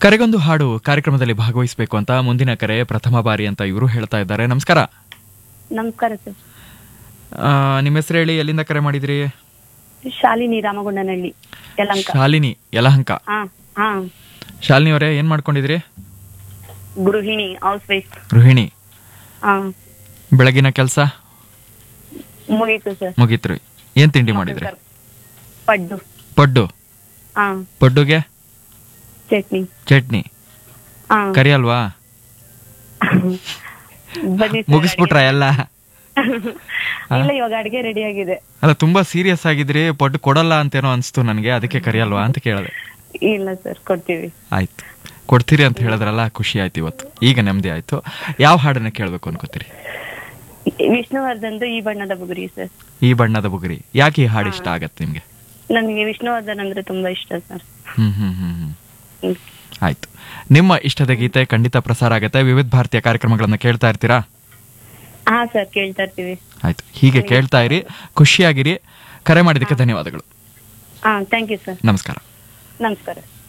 ಕರೆಗೊಂದು ಹಾಡು ಕಾರ್ಯಕ್ರಮದಲ್ಲಿ ಭಾಗವಹಿಸಬೇಕು ಅಂತ ಮುಂದಿನ ಕರೆ ಪ್ರಥಮ ಬಾರಿ ಅಂತ ಇವರು ಹೇಳ್ತಾ ಇದ್ದಾರೆ ನಮಸ್ಕಾರ ನಮಸ್ಕಾರ ಸರ್ ಆ, ನಿಮ್ಮ ಹೆಸರು ಹೇಳಿ ಎಲ್ಲಿಂದ ಕರೆ ಮಾಡಿದ್ರಿ ಶಾಲಿನಿ ರಾಮಗೊಂಡನಹಳ್ಳಿ ಯಲಂಕ ಶಾಲಿನಿ ಯಲಹಂಕ ಹಾ ಹಾ ಶಾಲಿನಿ ಅವರೇ ಏನ್ ಮಾಡ್ಕೊಂಡಿದ್ರಿ ಗೃಹಿಣಿ ಹೌಸ್ ವೈಫ್ ಗೃಹಿಣಿ ಹಾ ಬೆಳಗಿನ ಕೆಲಸ ಮುಗೀತು ಸರ್ ಮುಗೀತ್ರಿ ಏನ್ ತಿಂಡಿ ಮಾಡಿದ್ರಿ ಸರ್. ಪಡ್ಡು ಪಡ್ಡು ಹಾ ಪಡ್ಡುಗೆ ಚಟ್ನಿ ಚಟ್ನಿ ಹಾ ಕರಿ ಅಲ್ವಾ ಬನ್ನಿ sir, ಮುಗಿಸ್ಬಿಟ್ರ ಎಲ್ಲ ಅಡ್ಗೆ. ಇಲ್ಲ ಇವಾಗ ಅಡಿಗೆ ರೆಡಿ ಆಗಿದೆ ಅಲ್ಲ ತುಂಬಾ ಸೀರಿಯಸ್ ಆಗಿದ್ರಿ ಪಡ್ಡು ಕೊಡಲ್ಲ ಅಂತೇನೋ ಅನ್ಸ್ತು ನನಗೆ ಅದಕ್ಕೆ ಕರಿಯಲ್ವಾ ಅಂತ ಕೇಳಿದೆ ಇಲ್ಲ ಸರ್ ಕೊಡ್ತೀವಿ ಆಯ್ತು ಕೊಡ್ತೀರಿ ಅಂತ ಹೇಳಿದ್ರಲ್ಲ ಖುಷಿ ಆಯ್ತು ಇವತ್ತು ಈಗ ನೆಮ್ಮದಿ ಆಯ್ತು ಯಾವ ಹಾಡನ್ನ ಕೇಳಬೇಕು ಅನ್ಕೋತೀರಿ ವಿಷ್ಣುವರ್ಧನ್ದು ಈ ಬಣ್ಣದ ಬುಗುರಿ ಸರ್ ಈ ಬಣ್ಣದ ಬುಗುರಿ ಯಾಕೆ ಈ ಹಾಡು ಇಷ್ಟ ಆಗತ್ತೆ ನಿಮ್ಗೆ ನನಗೆ ವಿಷ್ಣುವರ್ಧನ್ ಅಂದ್ರೆ ತುಂಬಾ ಇಷ್ಟ ಸರ್ ಹ್ಮ್ ಹ್ಮ್ ಹ್ಮ್ ಹ್ಮ್ ಹ್ಮ್. ಆಯ್ತು ನಿಮ್ಮ ಇಷ್ಟದ ಗೀತೆ ಖಂಡಿತ ಪ್ರಸಾರ ಆಗತ್ತೆ ವಿವಿಧ ಭಾರತೀಯ ಕಾರ್ಯಕ್ರಮಗಳನ್ನ ಕೇಳ್ತಾ ಇರ್ತೀರಾ ಹಾ ಸರ್ ಕೇಳ್ತಾ ಇರ್ತೀವಿ ಆಯ್ತು ಹೀಗೆ ಕೇಳ್ತಾ ಇರಿ ಖುಷಿಯಾಗಿರಿ ಕರೆ ಮಾಡಿದ್ದಕ್ಕೆ ಧನ್ಯವಾದಗಳು ಹಾ ಥ್ಯಾಂಕ್ ಯು ಸರ್ ನಮಸ್ಕಾರ ನಮಸ್ಕಾರ